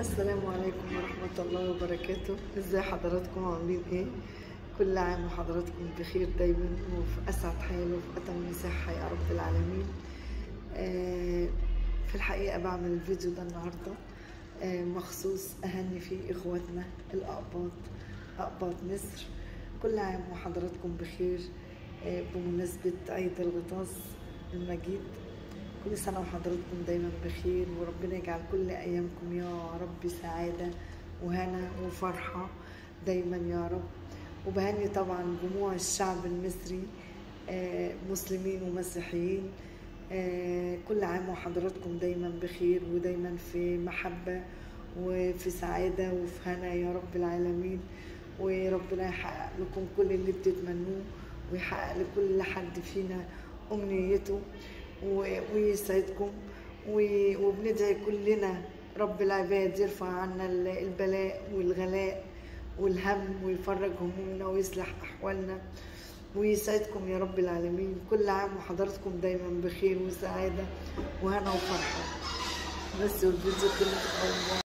السلام عليكم ورحمة الله وبركاته ازاي حضراتكم عاملين ايه كل عام وحضراتكم بخير دايما وفي اسعد حال وفي اتم صحة يا رب العالمين آه، في الحقيقة بعمل الفيديو ده النهاردة آه، مخصوص اهني فيه اخواتنا الاقباط اقباط مصر كل عام وحضراتكم بخير آه، بمناسبة عيد الغطاس المجيد كل سنة وحضراتكم دايما بخير وربنا يجعل كل أيامكم يا رب سعادة وهنا وفرحة دايما يا رب وبهني طبعا جموع الشعب المصري آه، مسلمين ومسيحيين آه، كل عام وحضراتكم دايما بخير ودايما في محبة وفي سعادة وفي هنا يا رب العالمين وربنا يحقق لكم كل اللي بتتمنوه ويحقق لكل حد فينا أمنيته و- ويسعدكم و- وبندعي كلنا رب العباد يرفع عنا ال- البلاء والغلاء والهم ويفرج همومنا ويصلح أحوالنا ويسعدكم يا رب العالمين كل عام وحضراتكم دايما بخير وسعادة وهنا وفرحة بس والفيديو كله